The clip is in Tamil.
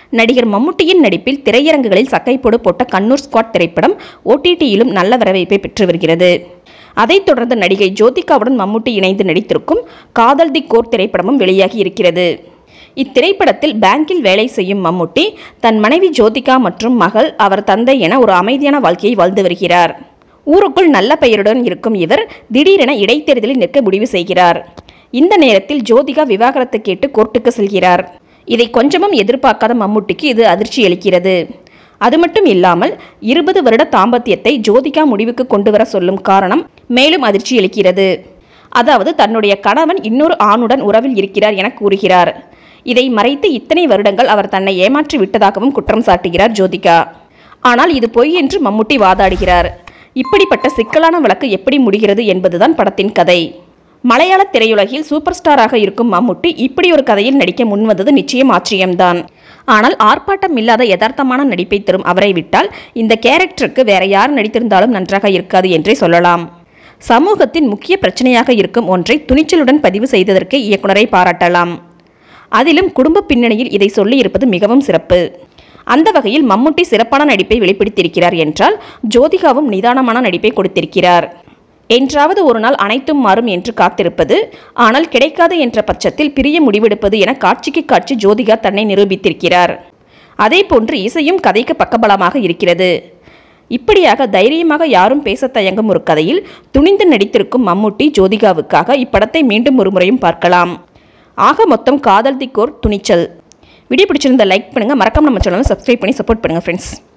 நடிகர் மம்முட்டியின் நடிப்பில் திரையரங்குகளில் சக்கைப்போடு போட்ட கண்ணூர் ஸ்குவாட் திரைப்படம் ஓடிடியிலும் நல்ல வரவேற்பை பெற்று வருகிறது அதைத் தொடர்ந்து நடிகை ஜோதிகாவுடன் மம்முட்டி இணைந்து நடித்திருக்கும் காதல் தி கோர் திரைப்படமும் வெளியாகி இருக்கிறது இத்திரைப்படத்தில் பேங்கில் வேலை செய்யும் மம்முட்டி தன் மனைவி ஜோதிகா மற்றும் மகள் அவர் தந்தை என ஒரு அமைதியான வாழ்க்கையை வாழ்ந்து வருகிறார் ஊருக்குள் நல்ல பெயருடன் இருக்கும் இவர் திடீரென இடைத்தேர்தலில் நிற்க முடிவு செய்கிறார் இந்த நேரத்தில் ஜோதிகா விவாகரத்து கேட்டு கோர்ட்டுக்கு செல்கிறார் இதை கொஞ்சமும் எதிர்பார்க்காத மம்முட்டிக்கு இது அதிர்ச்சி அளிக்கிறது அது மட்டும் இல்லாமல் இருபது வருட தாம்பத்தியத்தை ஜோதிகா முடிவுக்கு கொண்டு வர சொல்லும் காரணம் மேலும் அதிர்ச்சி அளிக்கிறது அதாவது தன்னுடைய கணவன் இன்னொரு ஆணுடன் உறவில் இருக்கிறார் என கூறுகிறார் இதை மறைத்து இத்தனை வருடங்கள் அவர் தன்னை ஏமாற்றி விட்டதாகவும் குற்றம் சாட்டுகிறார் ஜோதிகா ஆனால் இது பொய் என்று மம்முட்டி வாதாடுகிறார் இப்படிப்பட்ட சிக்கலான வழக்கு எப்படி முடிகிறது என்பதுதான் படத்தின் கதை மலையாள திரையுலகில் சூப்பர் ஸ்டாராக இருக்கும் மம்முட்டி இப்படி ஒரு கதையில் நடிக்க முன்வந்தது நிச்சயம் ஆச்சரியம்தான் ஆனால் ஆர்ப்பாட்டம் இல்லாத யதார்த்தமான நடிப்பை தரும் அவரை விட்டால் இந்த கேரக்டருக்கு வேற யார் நடித்திருந்தாலும் நன்றாக இருக்காது என்றே சொல்லலாம் சமூகத்தின் முக்கிய பிரச்சனையாக இருக்கும் ஒன்றை துணிச்சலுடன் பதிவு செய்ததற்கு இயக்குனரை பாராட்டலாம் அதிலும் குடும்ப பின்னணியில் இதை சொல்லி இருப்பது மிகவும் சிறப்பு அந்த வகையில் மம்முட்டி சிறப்பான நடிப்பை வெளிப்படுத்தியிருக்கிறார் என்றால் ஜோதிகாவும் நிதானமான நடிப்பை கொடுத்திருக்கிறார் என்றாவது ஒரு நாள் அனைத்தும் மாறும் என்று காத்திருப்பது ஆனால் கிடைக்காது என்ற பட்சத்தில் பிரிய முடிவெடுப்பது என காட்சிக்கு காட்சி ஜோதிகா தன்னை நிரூபித்திருக்கிறார் அதேபோன்று இசையும் கதைக்கு பக்கபலமாக இருக்கிறது இப்படியாக தைரியமாக யாரும் பேச தயங்கும் ஒரு கதையில் துணிந்து நடித்திருக்கும் மம்முட்டி ஜோதிகாவுக்காக இப்படத்தை மீண்டும் ஒரு முறையும் பார்க்கலாம் ஆக மொத்தம் காதல் திக்கோர் துணிச்சல் வீடியோ பிடிச்சிருந்த லைக் பண்ணுங்கள் மறக்காம நம்ம சேனலை சப்ஸ்கிரைப் பண்ணி சப்போர்ட் பண்ணுங்கள் ஃப்ரெண்ட்ஸ்